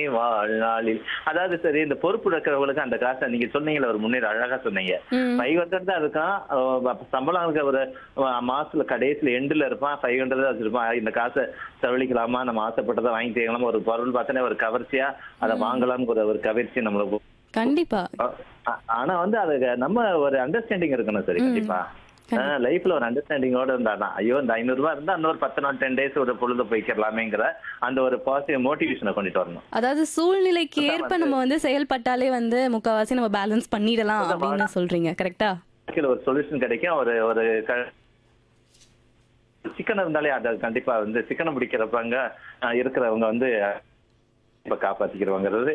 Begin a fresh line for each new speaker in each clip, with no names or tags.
வாழ்நாளில் அதாவது சரி இந்த பொறுப்பு இருக்கிறவங்களுக்கு அந்த காசை நீங்க சொன்னீங்கல்ல ஒரு முன்னேற அழகா சொன்னீங்க
ம்.
ஃபைவ் ஹண்ட்ரட் தான் இருக்கான் அஹ் அப்ப சம்பளம் இருக்க ஒரு அஹ் மாசத்துல கடைசியில எண்டுல இருப்பான் ஃபைவ் ஹண்ட்ரட் தான் வச்சிருப்பான் இந்த காசை செலவழிக்கலாமா நம்ம ஆசைப்பட்டதை வாங்கி தேங்கலாமா ஒரு பொருள் பார்த்தோன்னே ஒரு கவர்ச்சியா அதை வாங்கலாம்னு ஒரு ஒரு கவர்ச்சி நம்மளுக்கு
கண்டிப்பா
ஆ- ஆனா வந்து அது நம்ம ஒரு அண்டர்ஸ்டாண்டிங் இருக்கணும் சரி கண்டிப்பா லைஃப்ல ஒரு அண்டர்ஸ்டாண்டிங்கோட இருந்தாதான் ஐயோ இந்த ஐநூறு ரூபாய் இருந்தா இன்னொரு பத்து நாள் டென் டேஸ் ஒரு பொழுது போய்க்கலாமேங்கிற அந்த ஒரு பாசிட்டிவ் மோட்டிவேஷனை கொண்டுட்டு வரணும்
அதாவது சூழ்நிலைக்கு ஏற்ப நம்ம வந்து செயல்பட்டாலே வந்து முக்காவாசி நம்ம பேலன்ஸ் பண்ணிடலாம் அப்படின்னு சொல்றீங்க கரெக்டா
வாழ்க்கையில ஒரு சொல்யூஷன் கிடைக்கும் ஒரு ஒரு க- சிக்கனம் இருந்தாலே அது கண்டிப்பா வந்து சிக்கனம் பிடிக்கிறப்பங்க அஹ், இருக்கிறவங்க வந்து அஹ், இப்ப காப்பாத்திக்கிறவங்கிறது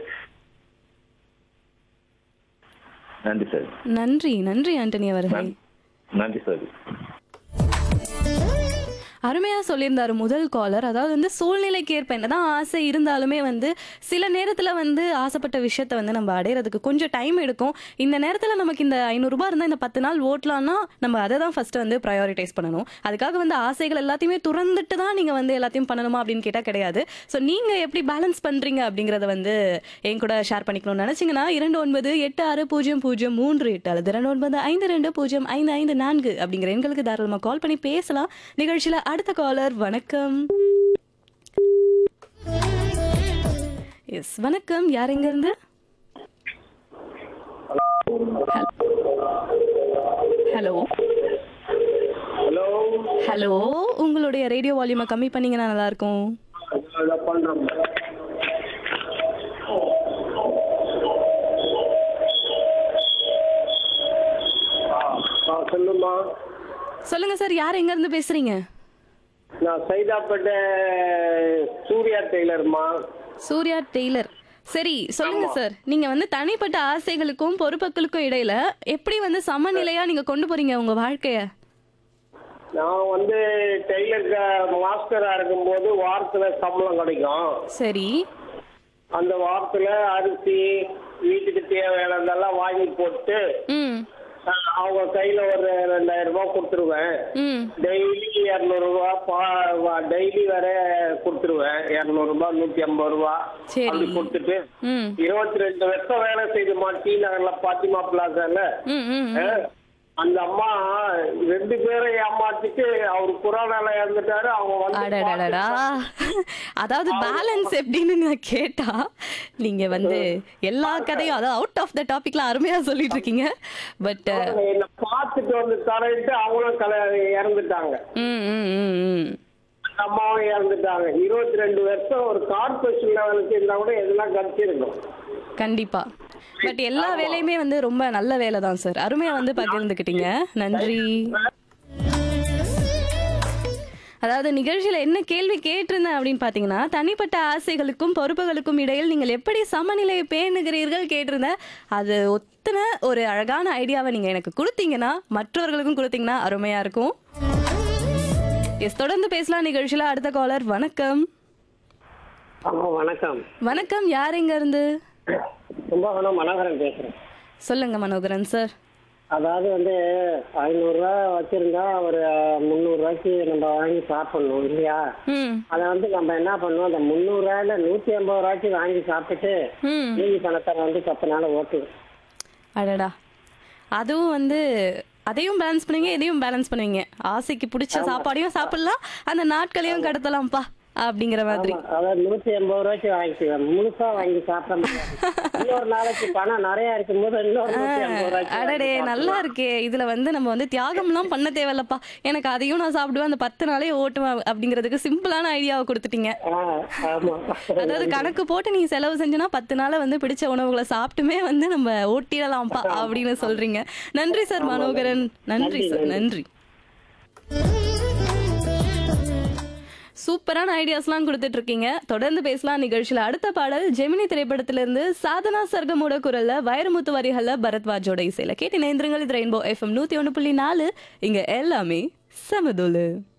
நன்றி சார்
நன்றி நன்றி ஆண்டனி அவர்களே
நன்றி சார்
அருமையா சொல்லியிருந்தாரு முதல் காலர் அதாவது வந்து சூழ்நிலைக்கு ஏற்ப என்னதான் ஆசை இருந்தாலுமே வந்து சில நேரத்துல வந்து ஆசைப்பட்ட விஷயத்த வந்து நம்ம அடையிறதுக்கு கொஞ்சம் டைம் எடுக்கும் இந்த நேரத்துல நமக்கு இந்த ஐநூறுரூபா இருந்தா இந்த பத்து நாள் ஓட்டலாம்னா நம்ம அதை தான் ஃபர்ஸ்ட் வந்து ப்ரையாரிட்டைஸ் பண்ணணும் அதுக்காக வந்து ஆசைகள் எல்லாத்தையுமே துறந்துட்டு தான் நீங்க வந்து எல்லாத்தையும் பண்ணணுமா அப்படின்னு கேட்டா கிடையாது ஸோ நீங்க எப்படி பேலன்ஸ் பண்றீங்க அப்படிங்கறத வந்து என் கூட ஷேர் பண்ணிக்கணும்னு நினைச்சீங்கன்னா இரண்டு ஒன்பது எட்டு ஆறு பூஜ்ஜியம் பூஜ்ஜியம் மூன்று எட்டு அல்லது இரண்டு ஒன்பது ஐந்து ரெண்டு பூஜ்ஜியம் ஐந்து ஐந்து நான்கு அப்படிங்கிற எண்களுக்கு தாராளமாக கால் பண்ணி பேசலாம் நிகழ்ச்சியில அடுத்த காலர் வணக்கம் எஸ் வணக்கம் யார் எங்க இருந்து ஹலோ
ஹலோ
ஹலோ உங்களுடைய ரேடியோ வால்யூமை கம்மி பண்ணீங்கன்னா நல்லா இருக்கும்
அதை பண்றோம் சொல்லுமா
சொல்லுங்க சார் யார் எங்க இருந்து பேசுறீங்க
நான் சைதாப்பேட்டை சூர்யா டெய்லர்மா
சூர்யா டெய்லர் சரி சொல்லுங்க சார் நீங்க வந்து தனிப்பட்ட ஆசைகளுக்கும் பொறுப்புகளுக்கும் இடையில எப்படி வந்து சமநிலையா நீங்க கொண்டு போறீங்க உங்க வாழ்க்கைய
நான் வந்து டெய்லர் மாஸ்டரா இருக்கும்போது வாரத்துல சம்பளம் கிடைக்கும்
சரி
அந்த வாரத்துல அரிசி வீட்டுக்கு தேவையானதெல்லாம் வாங்கி போட்டு
ம்
அஹ், அவங்க கையில ஒரு ரெண்டாயிரம் ரூபாய் கொடுத்துருவேன்
ம்
டெய்லி இரநூறுவா டெய்லி வேற கொடுத்துருவேன் இரநூறுபா நூத்தி ஐம்பது ரூபா
சரி.
அப்படி கொடுத்துட்டு
ம்
இருபத்தி ரெண்டு வருஷம் வேலை செய்துமா டி நகர்ல பாத்திமா பிளாசால
ம் ம்
அஹ், அந்த அம்மா ரெண்டு பேரை ஏமாத்திட்டு அவர் குரானால இறந்துட்டாரு அவங்க வந்து
அடடடடா அதாவது பேலன்ஸ் எப்படின்னு நான் கேட்டா நீங்க வந்து எல்லா கதையும் அதாவது அவுட் ஆஃப் த டாபிக்ல அருமையா சொல்லிட்டு இருக்கீங்க பட்
அவங்க என்னை பார்த்துட்டு வந்து தரையிட்டு அவங்களும் கல இறந்துட்டாங்க
ம் ம் ம் ம்
அந்த அம்மாவும் இறந்துட்டாங்க இருபத்தி ரெண்டு வருஷம் ஒரு கார்பரேஷன் லெவலுக்கு இருந்தா கூட எதெல்லாம் கிடைச்சிருக்கும்
கண்டிப்பா பட் எல்லா வேலையுமே வந்து ரொம்ப நல்ல வேலை தான் சார் அருமையா வந்து பகிர்ந்துக்கிட்டீங்க நன்றி அதாவது நிகழ்ச்சியில என்ன கேள்வி கேட்டிருந்தேன் அப்படின்னு பாத்தீங்கன்னா தனிப்பட்ட ஆசைகளுக்கும் பொறுப்புகளுக்கும் இடையில் நீங்கள் எப்படி சமநிலையை பேணுகிறீர்கள் கேட்டிருந்தேன் அது ஒத்தன ஒரு அழகான ஐடியாவை நீங்க எனக்கு கொடுத்தீங்கன்னா மற்றவர்களுக்கும் கொடுத்தீங்கன்னா அருமையா இருக்கும் எஸ் தொடர்ந்து பேசலாம் நிகழ்ச்சியில அடுத்த காலர் வணக்கம்
ஆமா வணக்கம்
வணக்கம் யார் எங்க இருந்து
கும்பகோணம் மனோகரன் பேசுறேன்
சொல்லுங்க மனோகரன் சார்
அதாவது வந்து ஐநூறுரூவா வச்சிருந்தா ஒரு முந்நூறுரூவாய்க்கு நம்ம வாங்கி சாப்பிடணும் இல்லையா
ம்
அதை வந்து நம்ம என்ன பண்ணுவோம் அந்த முந்நூறுரூவாயில நூற்றி ஐம்பது ரூபாய்க்கு வாங்கி சாப்பிட்டுட்டு
ம்
மீதி பணத்தை வந்து பத்து நாள் ஓட்டு
அடடா அதுவும் வந்து அதையும் பேலன்ஸ் பண்ணுவீங்க இதையும் பேலன்ஸ் பண்ணுவீங்க ஆசைக்கு பிடிச்ச சாப்பாடையும் சாப்பிடலாம் அந்த நாட்களையும் கடத்தலாம்ப்பா அப்படிங்கிற மாதிரி
அதாவது நூற்றி எண்பது ரூபாய்க்கு வாங்கிக்குவேன் முழுசா வாங்கி சாப்பிட முடியாது இன்னொரு நாளைக்கு பணம் நிறைய இருக்கும்போது இன்னொரு நூற்றி ஐம்பது ரூபாய்க்கு
அடடே
வாங்கி
நல்லா இருக்கே இதுல வந்து நம்ம வந்து தியாகம்லாம் பண்ண தேவையில்லப்பா எனக்கு அதையும் நான் சாப்பிடுவேன் அந்த பத்து நாளே ஓட்டுவேன் அப்படிங்கிறதுக்கு சிம்பிளான ஐடியாவை கொடுத்துட்டீங்க
ஆ, ஆமா
அதாவது கணக்கு போட்டு நீ செலவு செஞ்சனா பத்து நாளை வந்து பிடிச்ச உணவுகளை சாப்பிட்டுமே வந்து நம்ம ஓட்டிடலாம்ப்பா அப்படின்னு சொல்றீங்க நன்றி சார் மனோகரன் நன்றி சார் நன்றி சூப்பரான ஐடியாஸ்லாம் கொடுத்துட்டு இருக்கீங்க தொடர்ந்து பேசலாம் நிகழ்ச்சியில அடுத்த பாடல் ஜெமினி திரைப்படத்திலிருந்து சாதனா சர்க்கமோட குரல்ல வைரமுத்து வரிகள்ல பரத்வாஜோட இசையில கேட்டு நேந்திரங்கள் இது ரெயின்போ எஃப்எம் நூத்தி ஒண்ணு புள்ளி நாலு இங்க எல்லாமே சமதுலு